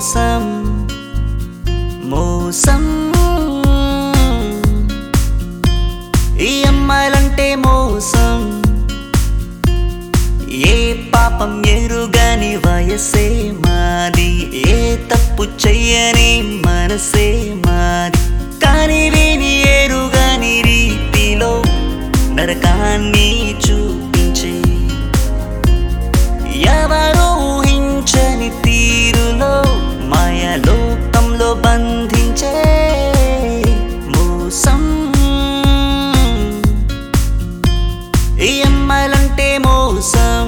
మోసం మోసం ఈ అమ్మాయిలంటే మోసం ఏ పాపం ఎరుగని వయసే మాది ఏ తప్పు చెయ్యని మనసే మాది కానీ విని ఎరుగని రీతిలో నరకాన్ని చూపించే ఎవరు ఊహించని తీరులో మాయలోకంలో బంధించే మోసం ఈ అమ్మాయిలంటే మోసం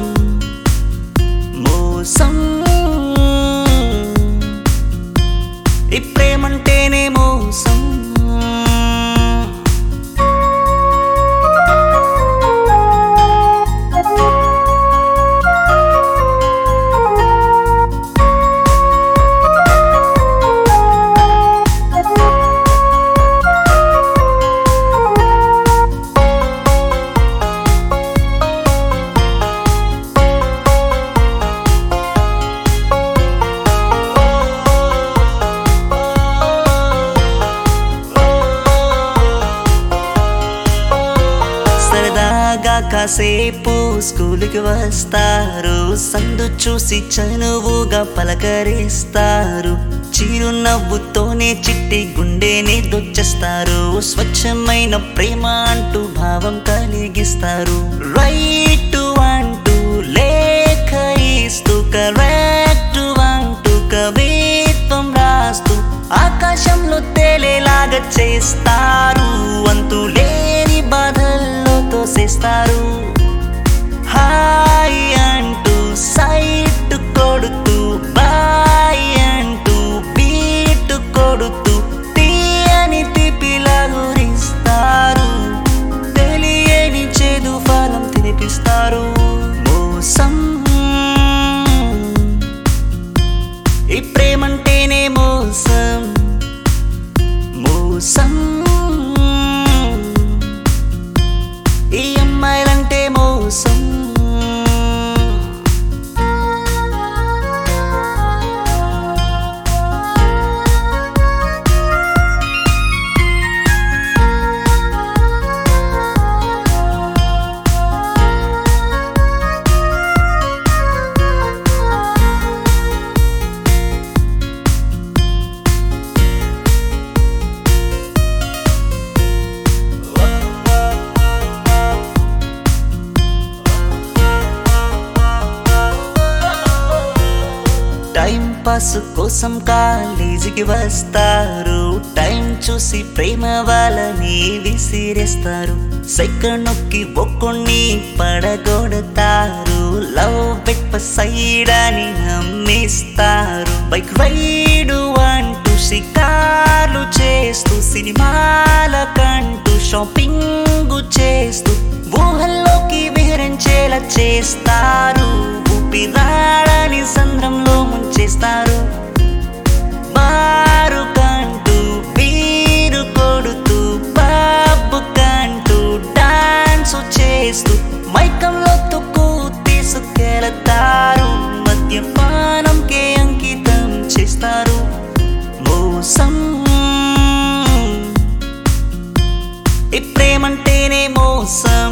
మోసం ఈ ప్రేమంటేనే మోసం సరదాగా కాసేపు స్కూల్కి వస్తారు సందు చూసి చనువుగా పలకరిస్తారు చిరునవ్వుతోనే చిట్టి గుండెని దొచ్చేస్తారు స్వచ్ఛమైన ప్రేమ అంటూ భావం కలిగిస్తారు రైట్ అంటూ లేఖ ఇస్తూ కరెక్ట్ అంటూ కవిత్వం రాస్తూ ఆకాశంలో తేలేలాగా చేస్తారు అంతు లేని బాధల్లో తోసేస్తారు హాయ్ అంటూ సైట్ కొడుతూ బాయ్ అంటూ బీట్ కొడుతూ తీయని తిపిలా గురిస్తారు తెలియని చేదు ఫలం తినిపిస్తారు మోసం ఈ ప్రేమంటేనే మోసం మోసం ఈ అమ్మాయిలంటే మోసం టైం పాస్ కోసం కాలేజీకి వస్తారు టైం చూసి ప్రేమ వాళ్ళని విసిరేస్తారు సెకండ్ నొక్కి ఒక్కొన్ని పడగొడతారు లవ్ బెట్ సైడ్ అని నమ్మిస్తారు బైక్ రైడు అంటూ షికార్లు చేస్తూ సినిమాల కంటూ షాపింగ్ చేస్తూ ఊహల్లోకి విహరించేలా చేస్తారు ఊపిరాడని సంద్రంలో ముంచేస్తారు బారు కంటూ బీరు కొడుతూ పబ్బు కంటూ డాన్స్ చేస్తూ మైకంలో తుక్కు తీసుకెళతారు మద్యపానంకే అంకితం చేస్తారు మోసం ఈ ప్రేమంటేనే మోసం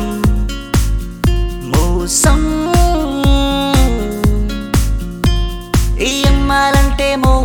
మోసం ఈ అమ్మాలంటే మోసం